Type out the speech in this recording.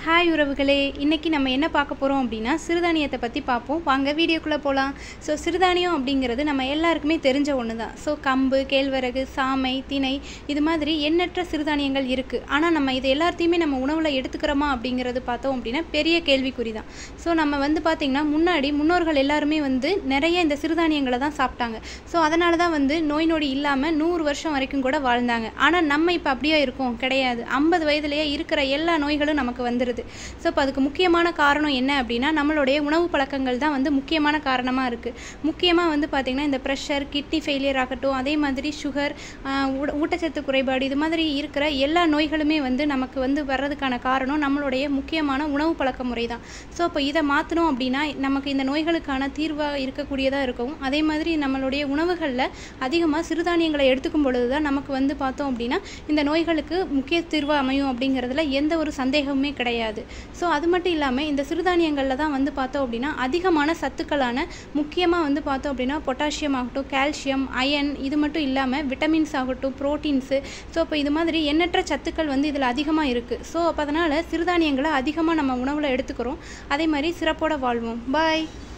hi உறவுகளே இன்றைக்கி நம்ம என்ன பார்க்க போகிறோம் அப்படின்னா சிறுதானியத்தை பற்றி பார்ப்போம் வாங்க வீடியோக்குள்ளே போகலாம் ஸோ சிறுதானியம் அப்படிங்கிறது நம்ம எல்லாருக்குமே தெரிஞ்ச ஒன்று தான் ஸோ கம்பு கேழ்வரகு சாமை திணை இது மாதிரி எண்ணற்ற சிறுதானியங்கள் இருக்குது ஆனால் நம்ம இது எல்லாத்தையுமே நம்ம உணவில் எடுத்துக்கிறோமா அப்படிங்கிறது பார்த்தோம் அப்படின்னா பெரிய கேள்விக்குறி தான் ஸோ நம்ம வந்து பார்த்திங்கன்னா முன்னாடி முன்னோர்கள் எல்லாருமே வந்து நிறைய இந்த சிறுதானியங்களை தான் சாப்பிட்டாங்க ஸோ அதனால தான் வந்து நோய் நொடி இல்லாமல் நூறு வருஷம் வரைக்கும் கூட வாழ்ந்தாங்க ஆனால் நம்ம இப்போ அப்படியே இருக்கோம் கிடையாது ஐம்பது வயதுலேயே இருக்கிற எல்லா நோய்களும் நமக்கு வந்துடுது ஸோ இப்போ அதுக்கு முக்கியமான காரணம் என்ன அப்படின்னா நம்மளுடைய உணவு பழக்கங்கள் தான் வந்து முக்கியமான காரணமாக இருக்குது முக்கியமாக வந்து பார்த்திங்கன்னா இந்த ப்ரெஷர் கிட்னி ஃபெயிலியர் ஆகட்டும் அதே மாதிரி சுகர் ஊட்டச்சத்து குறைபாடு இது மாதிரி இருக்கிற எல்லா நோய்களுமே வந்து நமக்கு வந்து வர்றதுக்கான காரணம் நம்மளுடைய முக்கியமான உணவு பழக்க முறை தான் ஸோ இப்போ இதை மாற்றணும் அப்படின்னா நமக்கு இந்த நோய்களுக்கான தீர்வாக இருக்கக்கூடியதாக இருக்கும் அதே மாதிரி நம்மளுடைய உணவுகளில் அதிகமாக சிறுதானியங்களை எடுத்துக்கும் பொழுது தான் நமக்கு வந்து பார்த்தோம் அப்படின்னா இந்த நோய்களுக்கு முக்கிய தீர்வு அமையும் அப்படிங்கிறதுல எந்த ஒரு சந்தேகமுமே கிடையாது ஸோ அது மட்டும் இல்லாமல் இந்த சிறுதானியங்களில் தான் வந்து பார்த்தோம் அப்படின்னா அதிகமான சத்துக்களான முக்கியமாக வந்து பார்த்தோம் அப்படின்னா பொட்டாசியம் ஆகட்டும் கால்சியம் அயன் இது மட்டும் இல்லாமல் விட்டமின்ஸ் ஆகட்டும் ப்ரோட்டீன்ஸு ஸோ இப்போ இது மாதிரி எண்ணற்ற சத்துக்கள் வந்து இதில் அதிகமாக இருக்குது ஸோ அப்போ அதனால் சிறுதானியங்களை அதிகமாக நம்ம உணவில் எடுத்துக்கிறோம் அதே மாதிரி சிறப்போட வாழ்வோம் பாய்